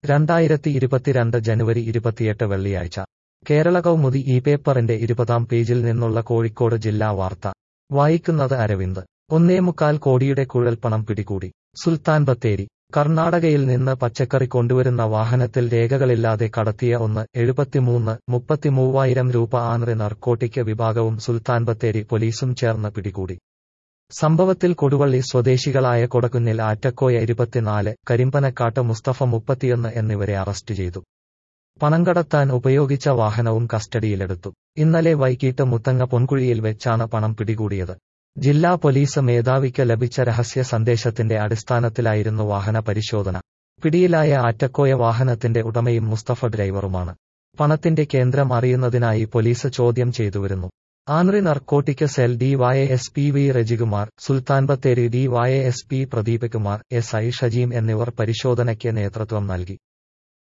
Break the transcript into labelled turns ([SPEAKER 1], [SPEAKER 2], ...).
[SPEAKER 1] രണ്ടായിരത്തി ഇരുപത്തിരണ്ട് ജനുവരി ഇരുപത്തിയെട്ട് വെള്ളിയാഴ്ച കേരള കൗമുദി ഈ പേപ്പറിന്റെ ഇരുപതാം പേജിൽ നിന്നുള്ള കോഴിക്കോട് ജില്ലാ വാർത്ത വായിക്കുന്നത് അരവിന്ദ് ഒന്നേമുക്കാൽ കോടിയുടെ കുഴൽപ്പണം പിടികൂടി സുൽത്താൻ ബത്തേരി കർണാടകയിൽ നിന്ന് പച്ചക്കറി കൊണ്ടുവരുന്ന വാഹനത്തിൽ രേഖകളില്ലാതെ കടത്തിയ ഒന്ന് എഴുപത്തിമൂന്ന് മുപ്പത്തിമൂവായിരം രൂപ ആന്ധ്ര നർക്കോട്ടിക് വിഭാഗവും സുൽത്താൻ ബത്തേരി പോലീസും ചേർന്ന് പിടികൂടി സംഭവത്തിൽ കൊടുവള്ളി സ്വദേശികളായ കൊടക്കുന്നിൽ ആറ്റക്കോയ ഇരുപത്തിനാല് കരിമ്പനക്കാട്ട് മുസ്തഫ മുപ്പത്തിയൊന്ന് എന്നിവരെ അറസ്റ്റ് ചെയ്തു പണം കടത്താൻ ഉപയോഗിച്ച വാഹനവും കസ്റ്റഡിയിലെടുത്തു ഇന്നലെ വൈകിട്ട് മുത്തങ്ങ പൊൻകുഴിയിൽ വെച്ചാണ് പണം പിടികൂടിയത് ജില്ലാ പോലീസ് മേധാവിക്ക് ലഭിച്ച രഹസ്യ സന്ദേശത്തിന്റെ അടിസ്ഥാനത്തിലായിരുന്നു വാഹന പരിശോധന പിടിയിലായ ആറ്റക്കോയ വാഹനത്തിന്റെ ഉടമയും മുസ്തഫ ഡ്രൈവറുമാണ് പണത്തിന്റെ കേന്ദ്രം അറിയുന്നതിനായി പോലീസ് ചോദ്യം ചെയ്തുവരുന്നു anti narcotic cell D Y S P V Rajikumar Sulthan Bathery D Y S P Pradeep Kumar S I Shajeem എന്നിവർ പരിശോധനയ്ക്ക് നേതൃത്വം നൽകി